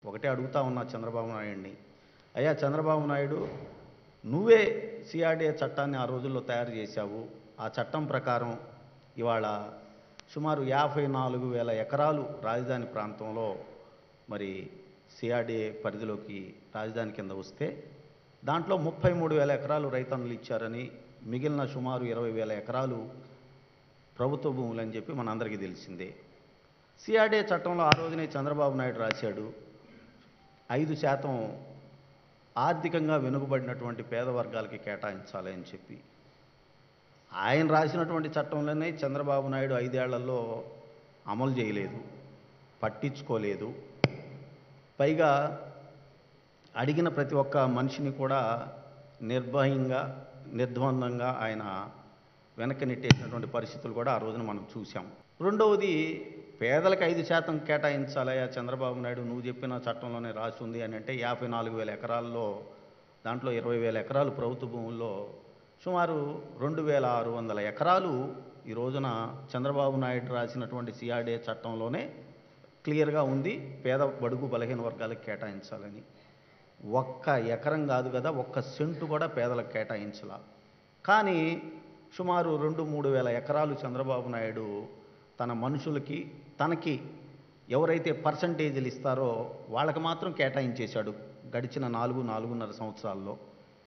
ఒకటే అడుగుతా ఉన్నా చంద్రబాబు నాయుడిని అయ్యా చంద్రబాబు నాయుడు నువ్వే సిఆర్డీఏ చట్టాన్ని ఆ రోజుల్లో తయారు చేశావు ఆ చట్టం ప్రకారం ఇవాళ సుమారు యాభై నాలుగు వేల ఎకరాలు రాజధాని ప్రాంతంలో మరి సిఆర్డీఏ పరిధిలోకి రాజధాని కింద వస్తే దాంట్లో ముప్పై మూడు వేల ఎకరాలు రైతన్నులు ఇచ్చారని మిగిలిన సుమారు ఇరవై వేల ఎకరాలు ప్రభుత్వ భూములు అని చెప్పి మనందరికీ తెలిసిందే సిఆర్డీఏ చట్టంలో ఆ రోజునే చంద్రబాబు నాయుడు రాశాడు ఐదు శాతం ఆర్థికంగా వెనుకబడినటువంటి పేద వర్గాలకి కేటాయించాలి అని చెప్పి ఆయన రాసినటువంటి చట్టంలోనే చంద్రబాబు నాయుడు ఐదేళ్లలో అమలు చేయలేదు పట్టించుకోలేదు పైగా అడిగిన ప్రతి ఒక్క మనిషిని కూడా నిర్భయంగా నిర్ద్వందంగా ఆయన వెనక్కి నెట్టేసినటువంటి పరిస్థితులు కూడా ఆ రోజున మనం చూసాం రెండవది పేదలకు ఐదు శాతం కేటాయించాలయ్యా చంద్రబాబు నాయుడు నువ్వు చెప్పిన చట్టంలోనే రాసి ఉంది అని అంటే యాభై నాలుగు వేల ఎకరాల్లో దాంట్లో ఇరవై వేల ఎకరాలు ప్రభుత్వ భూముల్లో సుమారు రెండు వేల ఆరు వందల ఎకరాలు ఈ రోజున చంద్రబాబు నాయుడు రాసినటువంటి సిఆర్డీఏ చట్టంలోనే క్లియర్గా ఉంది పేద బడుగు బలహీన వర్గాలకు కేటాయించాలని ఒక్క ఎకరం కాదు కదా ఒక్క సెంటు కూడా పేదలకు కేటాయించాల కానీ సుమారు రెండు మూడు వేల ఎకరాలు చంద్రబాబు నాయుడు తన మనుషులకి తనకి ఎవరైతే పర్సంటేజీలు ఇస్తారో వాళ్ళకి మాత్రం కేటాయించేశాడు గడిచిన నాలుగు నాలుగున్నర సంవత్సరాల్లో